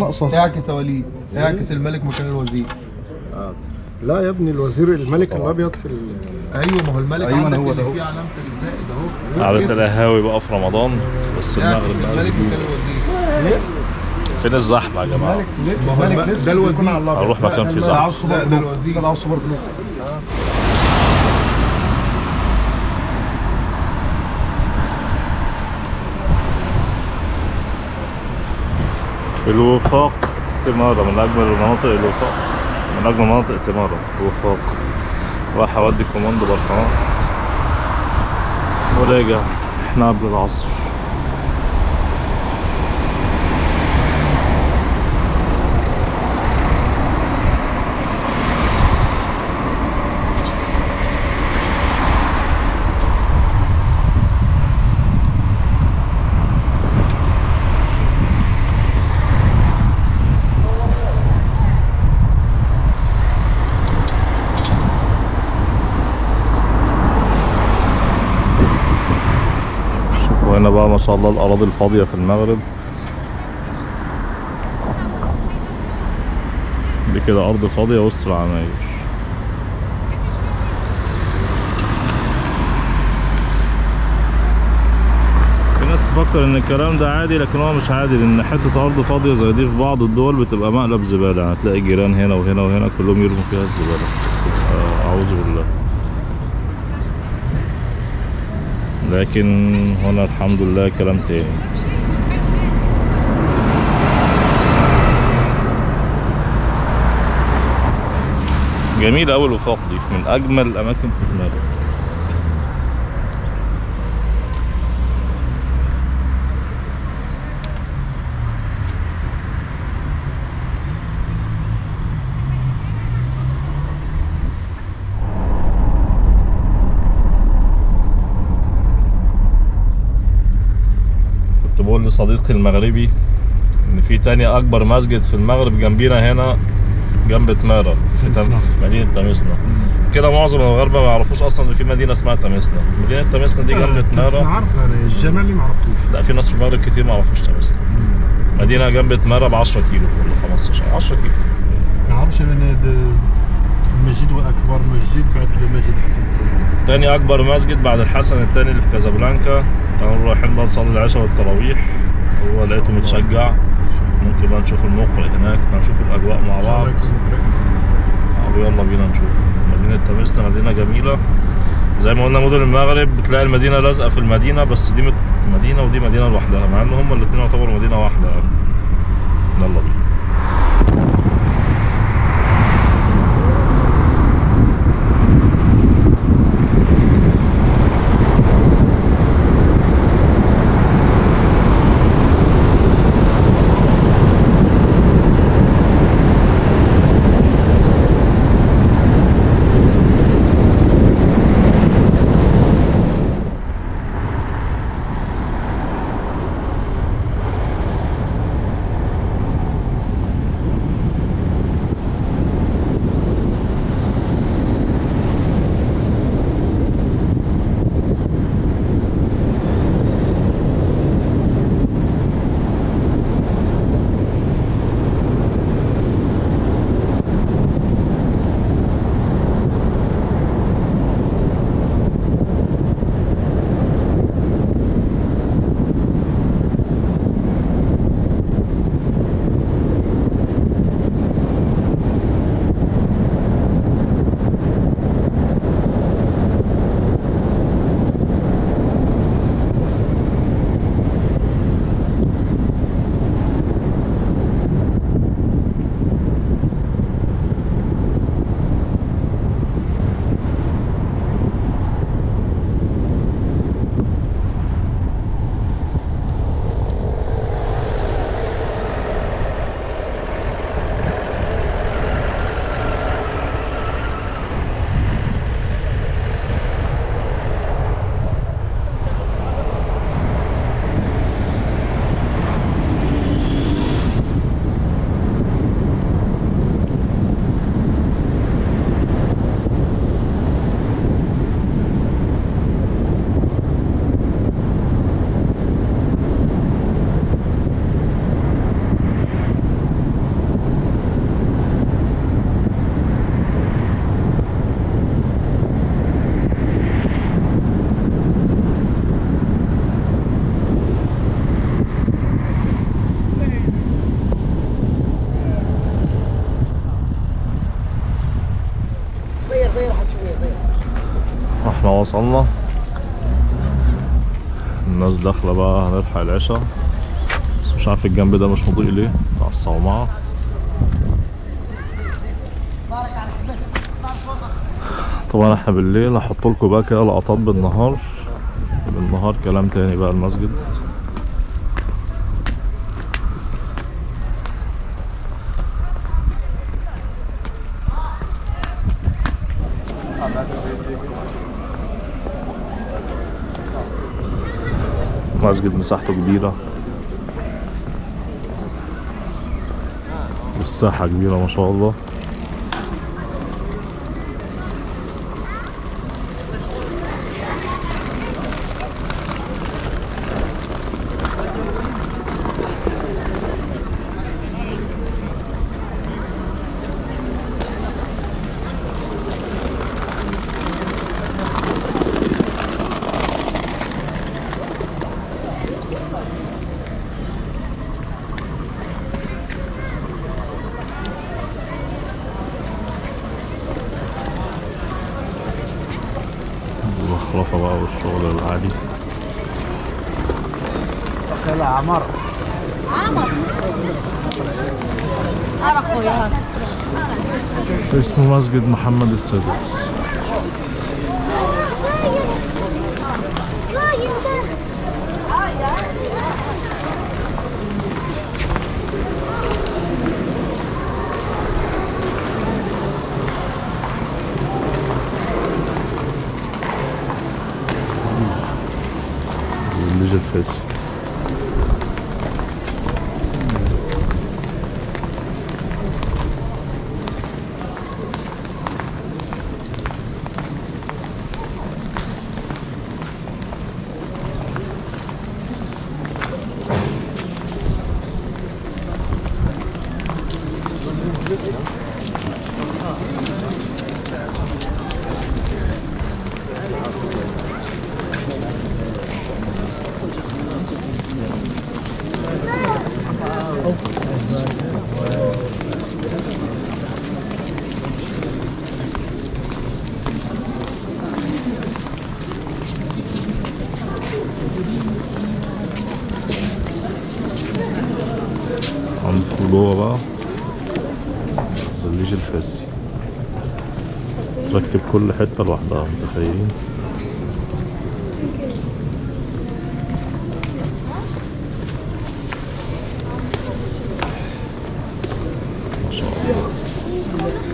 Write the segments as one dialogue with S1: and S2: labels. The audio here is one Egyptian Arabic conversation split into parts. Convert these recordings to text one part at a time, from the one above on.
S1: ناقصه
S2: اعكس يا وليد اعكس الملك مكان الوزير
S1: لا يا ابني الوزير الملك الابيض في ال-
S2: ايوه ما هو الملك
S1: أيوة،
S2: عندك
S1: هو
S2: اللي
S1: ده.
S2: فيه علامه الزائد اهو
S3: قعدة القهاوي بقى في رمضان بس
S2: اعكس
S3: المغرب بقى
S2: الملك مكان الوزير
S3: فين الزحمة يا جماعة؟
S1: الملك
S2: ما هو
S1: الملك
S2: الم-
S1: لسه
S2: ده الوزير.
S1: بيكون على الأبيض.
S3: هنروح مكان
S1: لا،
S3: فيه
S1: ده
S3: زحمة.
S1: عاوز سوبر
S2: لا، ده
S1: بلوك.
S2: الوزير.
S1: ده عاوز سوبر بلوك
S3: الوفاق تمارة من أجمل المناطق الوفاق من أجمل مناطق تمارة الوفاق راح أودي كوماندو برفانات وراجع احنا قبل العصر شوفوا هنا بقى ما شاء الله الأراضي الفاضية في المغرب دي كده أرض فاضية وسط العماير في ناس تفكر ان الكلام ده عادي لكن هو مش عادي لان حتة ارض فاضية زي دي في بعض الدول بتبقى مقلب زبالة يعني هتلاقي جيران هنا وهنا وهنا كلهم يرموا فيها الزبالة آه، اعوذ بالله لكن هنا الحمد لله كلام تاني جميل أوي الوفاق دي من أجمل الأماكن في المغرب كنت بقول لصديقي المغربي ان في تاني اكبر مسجد في المغرب جنبينا هنا جنب تمارا في تم...
S1: تمسنا.
S3: مدينه تمسنا كده معظم المغاربه ما يعرفوش اصلا ان في مدينه اسمها تمسنا مدينه تمسنا دي جنب
S1: انا
S3: تمارا
S1: عارف انا الجمالي ما عرفتوش
S3: لا في ناس في المغرب كتير ما يعرفوش تمسنا مدينه جنب تمارا ب 10 كيلو ولا 15 10 كيلو
S1: ما اعرفش انا ده- المسجد واكبر مسجد بعد مسجد حسن الثاني
S3: تاني اكبر مسجد بعد الحسن التاني اللي في كازابلانكا كانوا رايحين بقى نصلي العشاء والتراويح هو لقيته متشجع ممكن بقى نشوف المقرئ هناك هنشوف الاجواء مع بعض طب يلا بينا نشوف مدينة تمسنا مدينة جميلة زي ما قلنا مدن المغرب بتلاقي المدينة لازقة في المدينة بس دي مت- مدينة ودي مدينة لوحدها مع ان هما الاتنين يعتبروا مدينة واحدة يعني يلا بينا ما وصلنا الناس داخلة بقى هنلحق العشاء بس مش عارف الجنب ده مش مضيء ليه بتاع الصومعة طبعا احنا بالليل هحط لكم بقى كده لقطات بالنهار بالنهار كلام تاني بقى المسجد مسجد مساحته كبيرة والساحة كبيرة ما شاء الله الزخرفة بقى والشغل العادي
S4: عمر
S5: أنا أخويا
S3: اسمه مسجد محمد السادس الليج الفاسي هندخل جوه بقى الزليج الفاسي تركب كل حتة لوحدها متخيلين ما شاء الله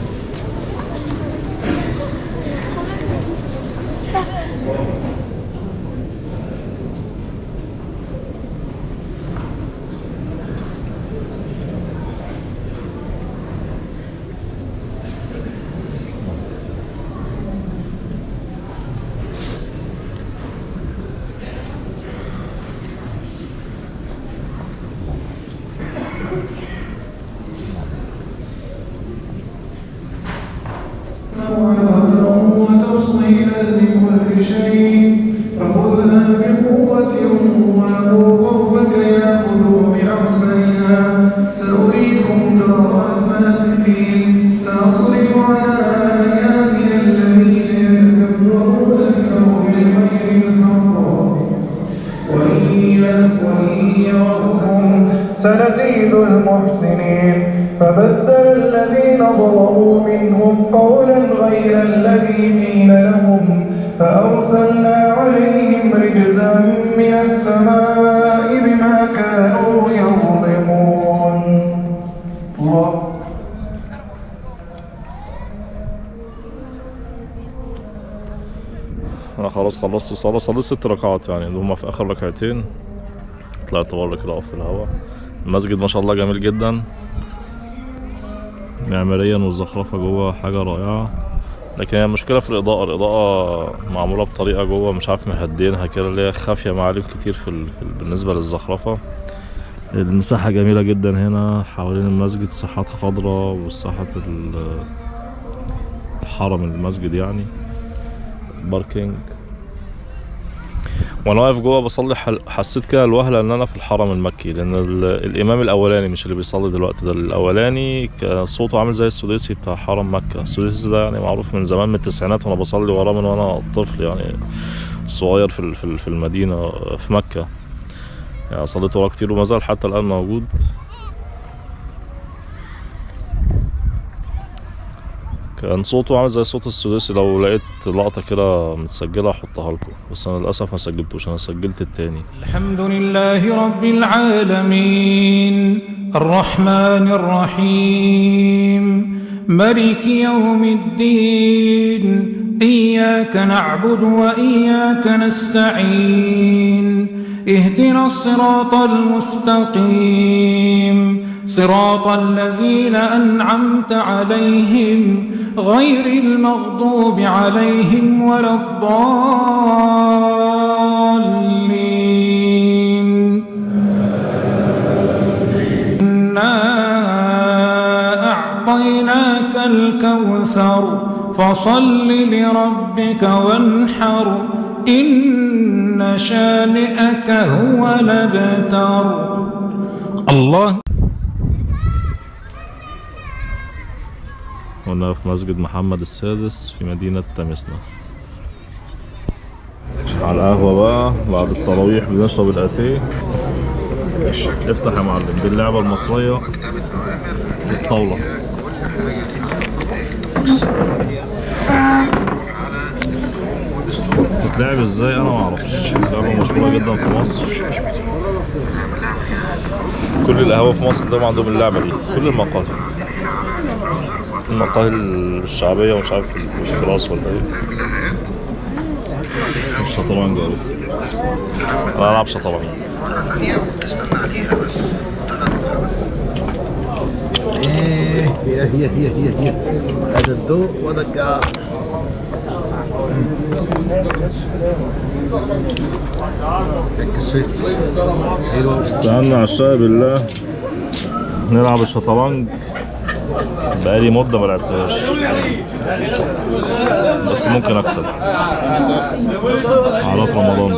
S6: موعظة وتفصيلا لكل شيء فخذها بقوة وأمر قومك يأخذوا بأحسنها سأريكم دار الفاسقين سأصرف على آياتي الذين يتكبرون في الأرض بغير الحق وإن يس- وإن يرزقهم سنزيد المحسنين فبدل الذين ظلموا منهم قولا غير الذي قيل لهم فأرسلنا عليهم رجزا من السماء بما كانوا يظلمون الله
S3: انا خلاص خلصت الصلاة صليت ست ركعات يعني اللي هما في اخر ركعتين طلعت بره كده اقف في الهواء المسجد ما شاء الله جميل جدا معماريا والزخرفة جوه حاجة رائعة لكن هي المشكلة في الإضاءة الإضاءة معمولة بطريقة جوه مش عارف مهدينها كده اللي هي خافية معالم كتير في, ال... في ال... بالنسبة للزخرفة المساحة جميلة جدا هنا حوالين المسجد ساحات خضراء والساحات ال- حرم المسجد يعني باركينج وانا واقف جوه بصلي حل- حسيت كده الوهله ان انا في الحرم المكي لان ال- الامام الاولاني مش اللي بيصلي دلوقتي ده الاولاني كان صوته عامل زي السديسي بتاع حرم مكه السديسي ده يعني معروف من زمان من التسعينات وانا بصلي وراه من وانا طفل يعني صغير في ال- في ال- في المدينه في مكه يعني صليت وراه كتير وما زال حتى الان موجود كان صوته عامل زي صوت السداسي لو لقيت لقطة كده متسجلة احطها لكم بس انا للأسف ما سجلتوش انا سجلت التاني
S6: الحمد لله رب العالمين الرحمن الرحيم ملك يوم الدين إياك نعبد وإياك نستعين اهدنا الصراط المستقيم صراط الذين أنعمت عليهم غير المغضوب عليهم ولا الضالين إنا أعطيناك الكوثر فصل لربك وانحر إن شانئك هو الأبتر الله
S3: هنا في مسجد محمد السادس في مدينة تمسنا على القهوة بقى بعد التراويح بنشرب الاتيه افتح يا معلم دي اللعبة المصرية الطاولة بتلعب ازاي انا ما اعرفش لعبة مشهورة جدا في مصر كل القهوة في مصر ده عندهم اللعبة دي كل المقاهي المقاهي الشعبية ومش عارف الكلاس ولا ايه الشطرنج أوي أنا ألعب شطرنج
S4: ايه هي هي هي هي هي هذا الضوء وذكاء الشيء حلوه
S3: استنى على الشاي بالله نلعب الشطرنج بقالي مدة ما لعبتهاش بس ممكن أكسب على رمضان